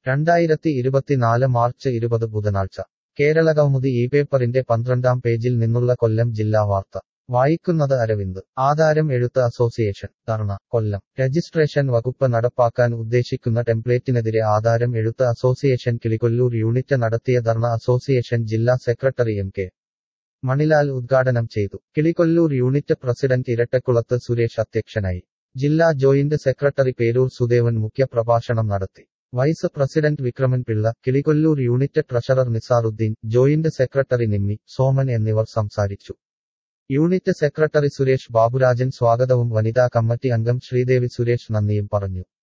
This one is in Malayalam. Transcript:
രണ്ടായിരത്തി ഇരുപത്തിനാല് മാർച്ച് ഇരുപത് ബുധനാഴ്ച കേരളകൗമുദി ഈ പേപ്പറിന്റെ പന്ത്രണ്ടാം പേജിൽ നിന്നുള്ള കൊല്ലം ജില്ലാ വാർത്ത വായിക്കുന്നത് അരവിന്ദ് ആധാരം എഴുത്ത് അസോസിയേഷൻ ധർണ കൊല്ലം രജിസ്ട്രേഷൻ വകുപ്പ് നടപ്പാക്കാൻ ഉദ്ദേശിക്കുന്ന ടെംപ്ലേറ്റിനെതിരെ ആധാരം എഴുത്ത് അസോസിയേഷൻ കിളികൊല്ലൂർ യൂണിറ്റ് നടത്തിയ ധർണ അസോസിയേഷൻ ജില്ലാ സെക്രട്ടറി എം കെ മണിലാൽ ഉദ്ഘാടനം ചെയ്തു കിളികൊല്ലൂർ യൂണിറ്റ് പ്രസിഡന്റ് ഇരട്ടക്കുളത്ത് സുരേഷ് അധ്യക്ഷനായി ജില്ലാ ജോയിന്റ് സെക്രട്ടറി പേരൂർ സുദേവൻ മുഖ്യപ്രഭാഷണം നടത്തി vice president Vikraman Pillai Kilikollur unit treasurer Nizaruddin joint secretary Nimmi Soman എന്നിവർ സംസാരിച്ചു യൂണിറ്റ് സെക്രട്ടറി സുരേഷ് ബാബുരാജൻ സ്വാഗതവും വനിതാ കമ്മിറ്റി അംഗം ശ്രീദേവി സുരേഷ് നന്ദിയും പറഞ്ഞു